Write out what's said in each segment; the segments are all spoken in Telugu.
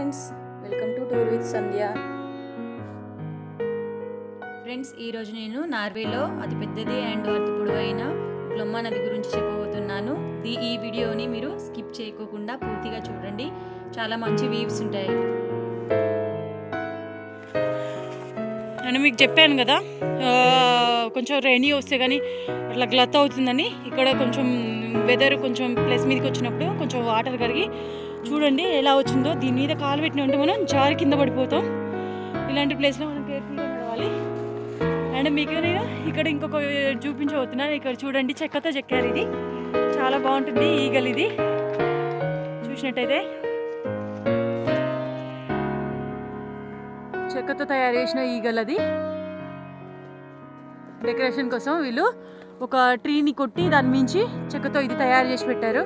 friends welcome to tour with Sandhya friends ఈరోజు నేను నార్వేలో అతి పెద్దది అండ్ అతి పొడవైన గ్లొమ్మ నది గురించి చెప్పబోతున్నాను ఈ ఈ వీడియోని మీరు స్కిప్ చేయకోకుండా పూర్తిగా చూడండి చాలా మంచి వీవ్స్ ఉంటాయి నేను మీకు చెప్పాను కదా ఆ, కొంచెం రెయినీ వస్తే కానీ అట్లా గ్లత్ అవుతుందని ఇక్కడ కొంచెం వెదర్ కొంచెం ప్లస్ మీదకి వచ్చినప్పుడు కొంచెం వాటర్ కరిగి చూడండి ఎలా వచ్చిందో దీని మీద కాలు పెట్టిన ఉంటే మనం జారి కింద పడిపోతాం ఇలాంటి ప్లేస్లో మనం కేర్ఫుల్గా నడవాలి అండ్ మీకు నేను ఇక్కడ ఇంకొక చూపించబోతున్నాను ఇక్కడ చూడండి చెక్కతో చెక్కారు ఇది చాలా బాగుంటుంది ఈగలు ఇది చూసినట్టయితే చెక్కతో తయారు చేసిన ఈగలది డెకరేషన్ కోసం వీళ్ళు ఒక ట్రీని కొట్టి దాని మించి చెక్కతో ఇది తయారు చేసి పెట్టారు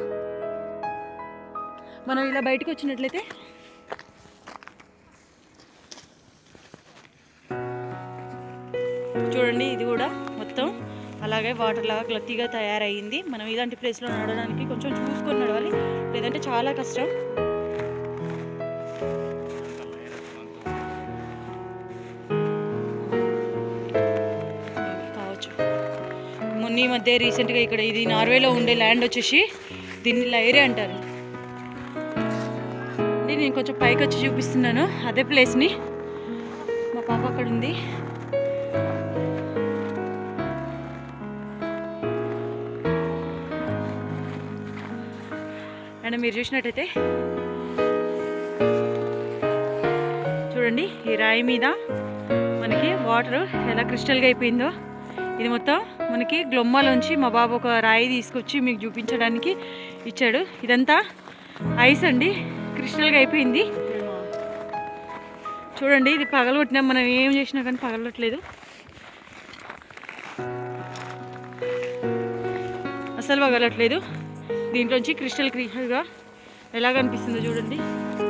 మనం ఇలా బయటకు వచ్చినట్లయితే చూడండి ఇది కూడా మొత్తం అలాగే వాటర్ లాగా గ్లత్తిగా తయారయ్యింది మనం ఇలాంటి ప్లేస్లో నడవడానికి కొంచెం చూసుకొని నడవాలి లేదంటే చాలా కష్టం కావచ్చు మొన్న ఈ మధ్య రీసెంట్గా ఇక్కడ ఇది నార్వేలో ఉండే ల్యాండ్ వచ్చేసి దీన్ని లైరే అంటారు ఇది నేను కొంచెం పైకి వచ్చి చూపిస్తున్నాను అదే ప్లేస్ని మా పాప అక్కడ ఉంది అండ్ మీరు చూసినట్టయితే చూడండి ఈ రాయి మీద మనకి వాటర్ ఎలా క్రిస్టల్గా అయిపోయిందో ఇది మొత్తం మనకి గ్లొమ్మలోంచి మా బాబు ఒక రాయి తీసుకొచ్చి మీకు చూపించడానికి ఇచ్చాడు ఇదంతా ఐస్ అండి క్రిస్టల్గా అయిపోయింది చూడండి ఇది పగలగొట్టినా మనం ఏం చేసినా కానీ పగలగొట్టలేదు అసలు పగలట్లేదు దీంట్లోంచి క్రిస్టల్ క్లియర్గా ఎలా కనిపిస్తుందో చూడండి